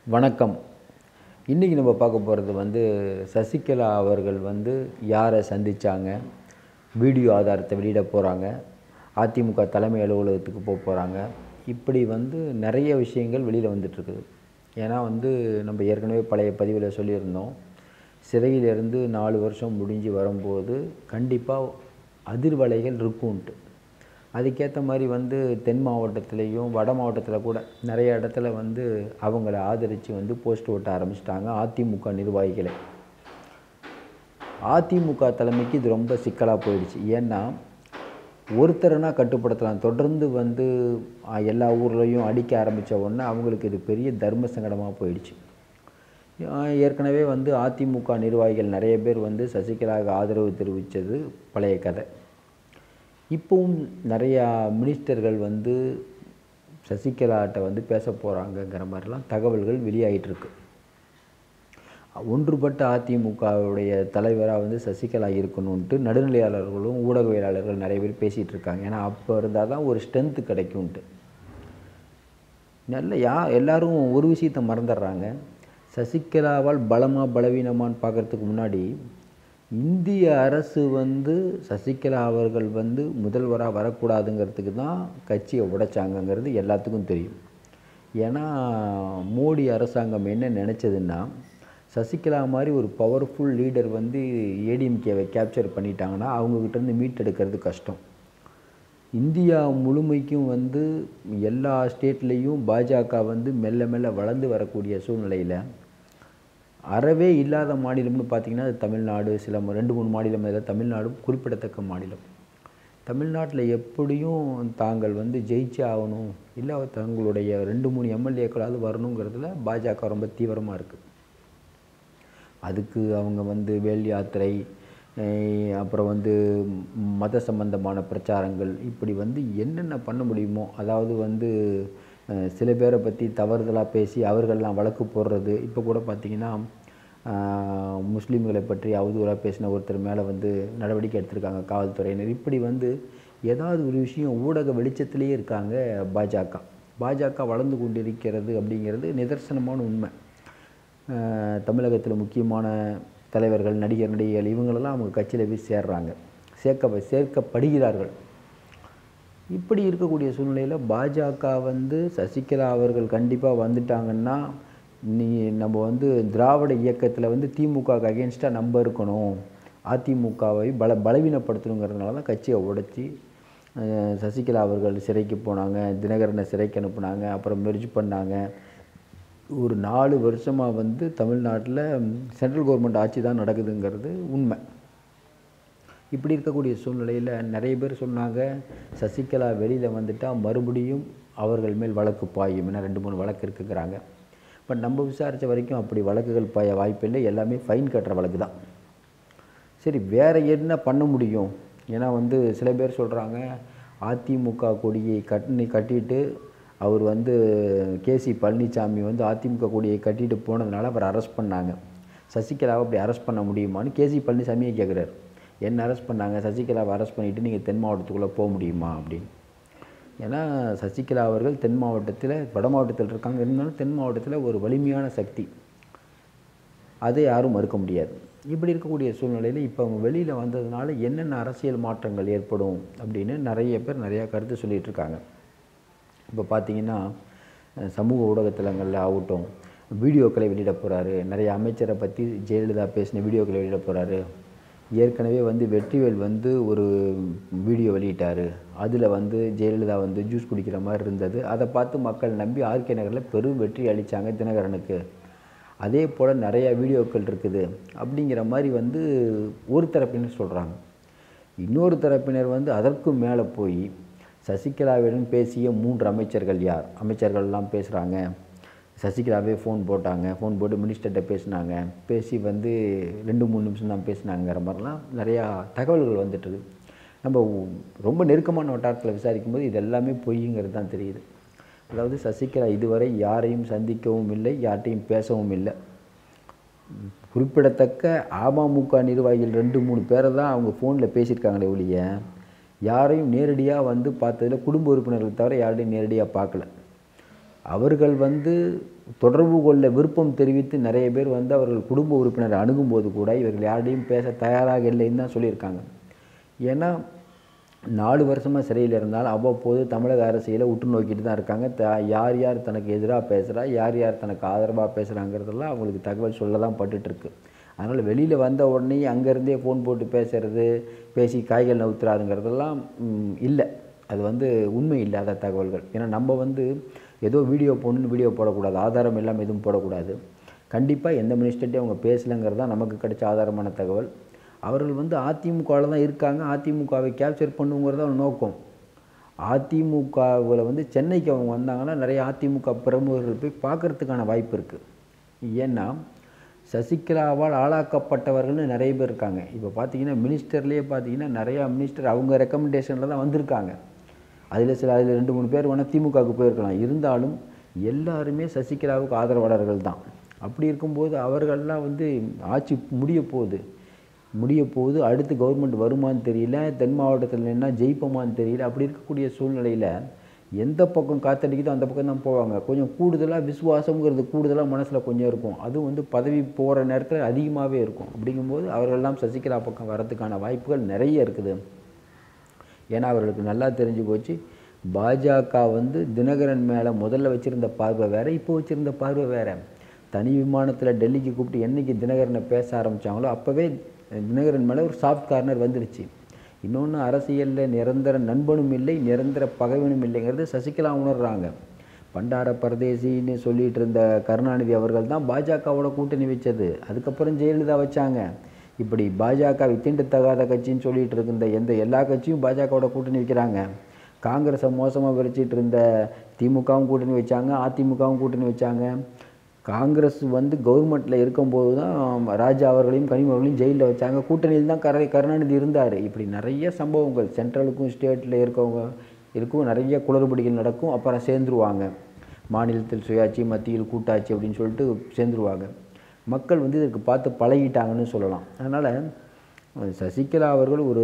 வணக்கம் இன்றைக்கி நம்ம பார்க்க போகிறது வந்து சசிகலா அவர்கள் வந்து யாரை சந்தித்தாங்க வீடியோ ஆதாரத்தை வெளியிட போகிறாங்க அதிமுக தலைமை அலுவலகத்துக்கு போக போகிறாங்க இப்படி வந்து நிறைய விஷயங்கள் வெளியில் வந்துட்டுருக்குது ஏன்னா வந்து நம்ம ஏற்கனவே பழைய பதிவில் சொல்லியிருந்தோம் சிறையிலிருந்து நாலு வருஷம் முடிஞ்சு வரும்போது கண்டிப்பாக அதிர்வலைகள் இருக்கும்ன்ட்டு அதுக்கேற்ற மாதிரி வந்து தென் மாவட்டத்துலேயும் வட மாவட்டத்தில் கூட நிறைய இடத்துல வந்து அவங்கள ஆதரித்து வந்து போஸ்ட் ஓட்ட ஆரம்பிச்சிட்டாங்க அதிமுக நிர்வாகிகளை அதிமுக தலைமைக்கு இது ரொம்ப சிக்கலாக போயிடுச்சு ஏன்னா ஒருத்தரனா கட்டுப்படுத்தலாம் தொடர்ந்து வந்து அஹ், எல்லா ஊர்லேயும் அடிக்க ஆரம்பித்த உடனே அவங்களுக்கு இது பெரிய தர்ம சங்கடமாக போயிடுச்சு அஹ், ஏற்கனவே வந்து அதிமுக நிர்வாகிகள் நிறைய பேர் வந்து சசிகலாவுக்கு ஆதரவு தெரிவித்தது பழைய கதை இப்போவும் நிறையா மினிஸ்டர்கள் வந்து சசிகலாட்ட வந்து பேச போகிறாங்கங்கிற மாதிரிலாம் தகவல்கள் வெளியாகிட்டு இருக்கு ஒன்றுபட்ட அதிமுகவுடைய தலைவராக வந்து சசிகலா இருக்கணும்ன்ட்டு நடுநிலையாளர்களும் ஊடகவியலாளர்கள் நிறைய பேர் பேசிகிட்டு இருக்காங்க ஏன்னா அப்போ இருந்தால் தான் ஒரு ஸ்ட்ரென்த்து கிடைக்கும்ன்ட்டு நல்ல யா எல்லாரும் ஒரு விஷயத்தை மறந்துடுறாங்க சசிகலாவால் பலமா பலவீனமான்னு பார்க்கறதுக்கு முன்னாடி இந்திய அரசு வந்து சசிகலா அவர்கள் வந்து முதல்வராக வரக்கூடாதுங்கிறதுக்கு தான் கட்சியை உடைச்சாங்கங்கிறது எல்லாத்துக்கும் தெரியும் ஏன்னா மோடி அரசாங்கம் என்ன நினச்சதுன்னா சசிகலா மாதிரி ஒரு பவர்ஃபுல் லீடர் வந்து ஏடிஎம்கேவை கேப்சர் பண்ணிட்டாங்கன்னா அவங்கக்கிட்டேருந்து மீட்டெடுக்கிறது கஷ்டம் இந்தியா முழுமைக்கும் வந்து எல்லா ஸ்டேட்லேயும் பாஜக வந்து மெல்ல மெல்ல வளர்ந்து வரக்கூடிய சூழ்நிலையில் அறவே இல்லாத மாநிலம்னு பார்த்தீங்கன்னா அது தமிழ்நாடு சில ம- ரெண்டு மூணு மாநிலம் இதில் தமிழ்நாடும் குறிப்பிடத்தக்க மாநிலம் தமிழ்நாட்டில் எப்படியும் தாங்கள் வந்து ஜெயிச்சே ஆகணும் இல்லை தங்களுடைய ரெண்டு மூணு எம்எல்ஏக்களாவது வரணுங்கிறதுல பாஜக ரொம்ப தீவிரமாக இருக்குது அதுக்கு அவங்க வந்து வேல் யாத்திரை அஹ் அப்புறம் வந்து ம், மத சம்பந்தமான பிரச்சாரங்கள் இப்படி வந்து என்னென்ன பண்ண முடியுமோ அதாவது வந்து அஹ், சில பேரை பற்றி தவறுதலாக பேசி அவர்கள்லாம் வழக்கு போடுறது இப்போ கூட பார்த்தீங்கன்னா அஹ், முஸ்லீம்களை பற்றி அவதூறாக பேசின ஒருத்தர் மேலே வந்து நடவடிக்கை எடுத்திருக்காங்க காவல்துறையினர் இப்படி வந்து ஏதாவது ஒரு விஷயம் ஊடக வெளிச்சத்திலேயே இருக்காங்க பாஜக பாஜக வளர்ந்து கொண்டிருக்கிறது அப்படிங்கிறது நிதர்சனமான உண்மை தமிழகத்தில் முக்கியமான தலைவர்கள் நடிகர் நடிகைகள் இவங்களெல்லாம் அவங்க கட்சியில் போய் சேர்றாங்க சேர்க்க சேர்க்கப்படுகிறார்கள் இப்படி இருக்கக்கூடிய சூழ்நிலையில் பாஜக வந்து சசிகலா அவர்கள் கண்டிப்பாக வந்துட்டாங்கன்னா நீ நம்ம வந்து திராவிட இயக்கத்தில் வந்து திமுக அகேன்ஸ்டாக நம்ம இருக்கணும் அதிமுகவை பல பலவீனப்படுத்தணுங்கிறதுனால தான் கட்சியை உடைச்சி அஹ், சசிகலா அவர்கள் சிறைக்கு போனாங்க தினகரனை சிறைக்கு அனுப்புனாங்க அப்புறம் மெர்ஜ் பண்ணாங்க ஒரு நாலு வருஷமாக வந்து தமிழ்நாட்டில் சென்ட்ரல் கவர்மெண்ட் ஆட்சி தான் நடக்குதுங்கிறது உண்மை இப்படி இருக்கக்கூடிய சூழ்நிலையில் நிறைய பேர் சொன்னாங்க சசிகலா வெளியில் வந்துட்டால் மறுபடியும் அவர்கள் மேல் வழக்கு பாயும் ஏன்னா ரெண்டு மூணு வழக்கு இருக்குங்கிறாங்க பட் நம்ம விசாரித்த வரைக்கும் அப்படி வழக்குகள் பாய வாய்ப்பில்லை எல்லாமே ஃபைன் கட்டுற வழக்கு தான் சரி வேறு என்ன பண்ண முடியும் ஏன்னா வந்து சில பேர் சொல்கிறாங்க அதிமுக கொடியை கட்டி கட்டிட்டு அவர் வந்து கேசி பழனிசாமி வந்து அதிமுக கொடியை கட்டிட்டு போனதுனால அவர் அரெஸ்ட் பண்ணாங்க சசிகலாவை அப்படி அரெஸ்ட் பண்ண முடியுமான்னு கேசி பழனிசாமியே கேட்குறாரு என்ன அரெஸ்ட் பண்ணாங்க சசிகலாவை அரெஸ்ட் பண்ணிவிட்டு நீங்கள் தென் மாவட்டத்துக்குள்ளே போக முடியுமா அப்படின்னு ஏன்னா சசிகலா அவர்கள் தென் மாவட்டத்தில் வட மாவட்டத்தில் இருக்காங்க இருந்தாலும் தென் மாவட்டத்தில் ஒரு வலிமையான சக்தி அதை யாரும் மறுக்க முடியாது இப்படி இருக்கக்கூடிய சூழ்நிலையில் இப்போ அவங்க வெளியில் வந்ததுனால என்னென்ன அரசியல் மாற்றங்கள் ஏற்படும் அப்படின்னு நிறைய பேர் நிறையா கருத்து சொல்லிகிட்டு இருக்காங்க இப்போ பார்த்தீங்கன்னா அஹ், சமூக ஊடகத்தலங்களில் ஆகட்டும் வீடியோக்களை வெளியிட போகிறாரு நிறைய அமைச்சரை பற்றி ஜெயலலிதா பேசின வீடியோக்களை வெளியிட போகிறாரு ஏற்கனவே வந்து வெற்றிவேல் வந்து ஒரு வீடியோ வெளியிட்டார் அதில் வந்து ஜெயலலிதா வந்து ஜூஸ் குடிக்கிற மாதிரி இருந்தது அதை பார்த்து மக்கள் நம்பி ஆர்கே நகரில் பெரும் வெற்றி அளித்தாங்க தினகரனுக்கு அதே போல் நிறைய வீடியோக்கள் இருக்குது அப்படிங்கிற மாதிரி வந்து ஒரு தரப்பினர் சொல்கிறாங்க இன்னொரு தரப்பினர் வந்து அதற்கும் மேலே போய் சசிகலாவிடம் பேசிய மூன்று அமைச்சர்கள் யார் அமைச்சர்கள்லாம் பேசுகிறாங்க சசிகலாவே ஃபோன் போட்டாங்க ஃபோன் போட்டு மினிஸ்டர்கிட்ட பேசினாங்க பேசி வந்து ரெண்டு மூணு நிமிஷம் தான் பேசினாங்கிற மாதிரிலாம் நிறையா தகவல்கள் வந்துட்டுருக்கு நம்ம ரொம்ப நெருக்கமான வட்டாரத்தில் விசாரிக்கும் போது இது எல்லாமே பொய்ங்கிறது தான் தெரியுது அதாவது சசிகலா இதுவரை யாரையும் சந்திக்கவும் இல்லை யார்ட்டையும் பேசவும் இல்லை குறிப்பிடத்தக்க அமமுக நிர்வாகிகள் ரெண்டு மூணு பேரை தான் அவங்க ஃபோனில் பேசியிருக்காங்களே ஒழிய யாரையும் நேரடியாக வந்து பார்த்ததில் குடும்ப உறுப்பினர்கள் தவிர யாரையும் நேரடியாக பார்க்கல அவர்கள் வந்து தொடர்பு கொள்ள விருப்பம் தெரிவித்து நிறைய பேர் வந்து அவர்கள் குடும்ப உறுப்பினரை அணுகும்போது கூட இவர்கள் யாரையும் பேச தயாராக இல்லைன்னு தான் சொல்லியிருக்காங்க ஏன்னா நாலு வருஷமாக சிறையில் இருந்தாலும் அவ்வப்போது தமிழக அரசியலை உற்று நோக்கிட்டு தான் இருக்காங்க த யார் யார் தனக்கு எதிராக பேசுகிறா யார் யார் தனக்கு ஆதரவாக பேசுகிறாங்கிறதெல்லாம் அவங்களுக்கு தகவல் சொல்ல தான் பட்டுட்ருக்கு அதனால் வெளியில் வந்த உடனே அங்கேருந்தே ஃபோன் போட்டு பேசுறது பேசி காய்கள் நவுத்துறாதுங்கிறதெல்லாம் ம், இல்லை அது வந்து உண்மை இல்லாத தகவல்கள் ஏன்னா நம்ம வந்து ஏதோ வீடியோ போடணுன்னு வீடியோ போடக்கூடாது ஆதாரம் இல்லாமல் எதுவும் போடக்கூடாது கண்டிப்பாக எந்த மினிஸ்டர்ட்டையும் அவங்க பேசலைங்கிறது தான் நமக்கு கிடைச்ச ஆதாரமான தகவல் அவர்கள் வந்து அதிமுகவில் தான் இருக்காங்க அதிமுகவை கேப்சர் பண்ணுங்கிறது அவன் நோக்கம் அதிமுகவில் வந்து சென்னைக்கு அவங்க வந்தாங்கன்னா நிறைய அதிமுக பிரமுகர்கள் போய் பார்க்கறதுக்கான வாய்ப்பு இருக்குது ஏன்னா சசிகலாவால் ஆளாக்கப்பட்டவர்கள்னு நிறைய பேர் இருக்காங்க இப்போ பார்த்தீங்கன்னா மினிஸ்டர்லேயே பார்த்தீங்கன்னா நிறையா மினிஸ்டர் அவங்க ரெக்கமெண்டேஷனில் தான் வந்திருக்காங்க அதில் சில அதில் ரெண்டு மூணு பேர் வேணால் திமுகவுக்கு போயிருக்கலாம் இருந்தாலும் எல்லாருமே சசிகலாவுக்கு ஆதரவாளர்கள் தான் அப்படி இருக்கும்போது அவர்கள்லாம் வந்து ஆட்சி முடிய போகுது முடிய போகுது அடுத்து கவர்மெண்ட் வருமான்னு தெரியல தென் மாவட்டத்தில் என்ன ஜெயிப்போமான்னு தெரியல அப்படி இருக்கக்கூடிய சூழ்நிலையில் எந்த பக்கம் காத்தடிக்குதோ அந்த பக்கம் தான் போவாங்க கொஞ்சம் கூடுதலாக விசுவாசங்கிறது கூடுதலாக மனசில் கொஞ்சம் இருக்கும் அதுவும் வந்து பதவி போகிற நேரத்தில் அதிகமாகவே இருக்கும் அப்படிங்கும்போது அவர்களெல்லாம் சசிகலா பக்கம் வரதுக்கான வாய்ப்புகள் நிறைய இருக்குது ஏன்னா அவர்களுக்கு நல்லா தெரிஞ்சு போச்சு பாஜக வந்து தினகரன் மேலே முதல்ல வச்சுருந்த பார்வை வேறு இப்போ வச்சுருந்த பார்வை வேறு தனி விமானத்தில் டெல்லிக்கு கூப்பிட்டு என்னைக்கு தினகரனை பேச ஆரம்பித்தாங்களோ அப்போவே தினகரன் மேலே ஒரு சாஃப்ட் கார்னர் வந்துடுச்சு இன்னொன்று அரசியலில் நிரந்தர நண்பனும் இல்லை நிரந்தர பகைவனும் இல்லைங்கிறது சசிகலா உணர்றாங்க பண்டார பரதேசின்னு சொல்லிட்டு இருந்த கருணாநிதி அவர்கள் தான் பாஜகவோட கூட்டணி வச்சது அதுக்கப்புறம் ஜெயலலிதா வச்சாங்க இப்படி பாஜக தீண்டத்தகாத கட்சின்னு சொல்லிட்டு இருந்த எந்த எல்லா கட்சியும் பாஜகவோட கூட்டணி வைக்கிறாங்க காங்கிரஸை மோசமாக விரிச்சிட்டு இருந்த திமுகவும் கூட்டணி வச்சாங்க அதிமுகவும் கூட்டணி வச்சாங்க காங்கிரஸ் வந்து கவர்மெண்ட்டில் இருக்கும்போது தான் ராஜா அவர்களையும் கனிமொழி அவர்களையும் ஜெயிலில் வச்சாங்க கூட்டணியில் தான் கரை கருணாநிதி இருந்தார் இப்படி நிறைய சம்பவங்கள் சென்ட்ரலுக்கும் ஸ்டேட்டில் இருக்கவங்க இருக்கும் நிறைய குளறுபடிகள் நடக்கும் அப்புறம் சேர்ந்துருவாங்க மாநிலத்தில் சுயாட்சி மத்தியில் கூட்டாட்சி அப்படின்னு சொல்லிட்டு சேர்ந்துருவாங்க மக்கள் வந்து இதற்கு பார்த்து பழகிட்டாங்கன்னு சொல்லலாம் அதனால் சசிகலா அவர்கள் ஒரு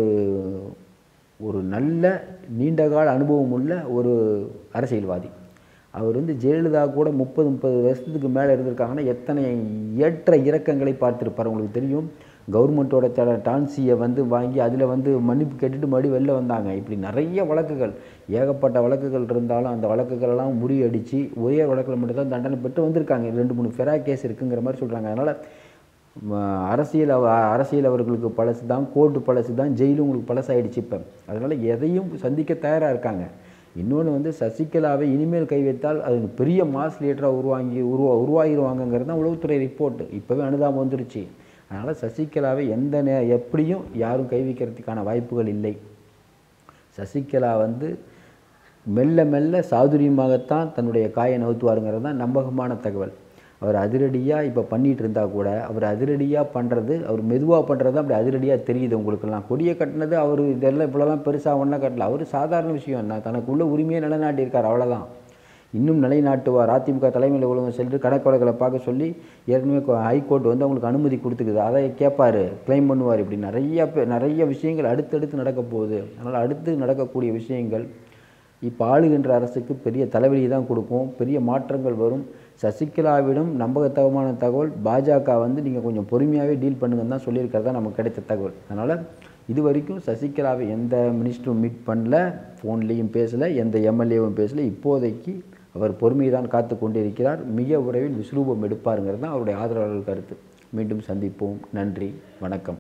ஒரு நல்ல நீண்டகால அனுபவம் உள்ள ஒரு அரசியல்வாதி அவர் வந்து ஜெயலலிதா கூட முப்பது முப்பது வருஷத்துக்கு மேலே இருந்திருக்காங்கன்னா எத்தனை ஏற்ற இறக்கங்களை பார்த்துருப்பார் உங்களுக்கு தெரியும் கவர்மெண்ட்டோட ட டான்சியை வந்து வாங்கி அதில் வந்து மன்னிப்பு கேட்டுட்டு மறுபடியும் வெளில வந்தாங்க இப்படி நிறைய வழக்குகள் ஏகப்பட்ட வழக்குகள் இருந்தாலும் அந்த வழக்குகளெல்லாம் முறியடித்து ஒரே வழக்கில் மட்டும்தான் தண்டனை பெற்று வந்திருக்காங்க ரெண்டு மூணு ஃபெரா கேஸ் இருக்குங்கிற மாதிரி சொல்கிறாங்க அதனால் ம, அரசியல் அவ அரசியல் அவர்களுக்கு பழசு தான் கோர்ட்டு பழசு தான் ஜெயிலும் உங்களுக்கு பழசாயிடுச்சு இப்போ அதனால் எதையும் சந்திக்க தயாராக இருக்காங்க இன்னொன்று வந்து சசிகலாவை இனிமேல் கை வைத்தால் அது பெரிய மாஸ் லீடராக உருவாங்கி உருவா உருவாகிடுவாங்கங்கிறது தான் உளவுத்துறை ரிப்போர்ட் இப்போவே அனுதாபம் வந்துருச்சு அதனால் சசிகலாவை எந்த நே எப்படியும் யாரும் கை வைக்கிறதுக்கான வாய்ப்புகள் இல்லை சசிகலா வந்து மெல்ல மெல்ல சாதுரியமாகத்தான் தன்னுடைய காயை நவுத்துவாருங்கிறது தான் நம்பகமான தகவல் அவர் அதிரடியாக இப்போ பண்ணிகிட்டு இருந்தால் கூட அவர் அதிரடியாக பண்ணுறது அவர் மெதுவாக பண்ணுறது அப்படி அதிரடியாக தெரியுது உங்களுக்கெல்லாம் கொடியை கட்டினது அவர் இதெல்லாம் இப்படிலாம் பெருசாக ஒன்றா கட்டல அவர் சாதாரண விஷயம் நான் தனக்குள்ள உரிமையை நிலைநாட்டியிருக்கார் அவ்வளோதான் இன்னும் நிலைநாட்டுவார் அதிமுக தலைமையில் உலகம் சென்று கணக்கு பார்க்க சொல்லி ஏற்கனவே கொ- ஹைகோர்ட் வந்து அவங்களுக்கு அனுமதி கொடுத்துக்குது அதை கேட்பார் க்ளைம் பண்ணுவார் இப்படி நிறைய பே- நிறைய விஷயங்கள் அடுத்தடுத்து நடக்க போகுது அதனால் அடுத்து நடக்கக்கூடிய விஷயங்கள் இப்போ ஆளுகின்ற அரசுக்கு பெரிய தலைவலியை தான் கொடுக்கும் பெரிய மாற்றங்கள் வரும் சசிகலாவிடம் நம்பகத்தகமான தகவல் பாஜக வந்து நீங்கள் கொஞ்சம் பொறுமையாகவே டீல் பண்ணுங்கன்னு தான் சொல்லியிருக்கிறதா நமக்கு கிடைத்த தகவல் அதனால் இது வரைக்கும் சசிகலாவை எந்த மினிஸ்டரும் மீட் பண்ணல ஃபோன்லேயும் பேசலை எந்த எம்எல்ஏவும் பேசலை இப்போதைக்கு அவர் பொறுமையை தான் காத்து கொண்டிருக்கிறார் மிக விரைவில் விஸ்ரூபம் எடுப்பாருங்கிறது தான் அவருடைய ஆதரவாளர்கள் கருத்து மீண்டும் சந்திப்போம் நன்றி வணக்கம்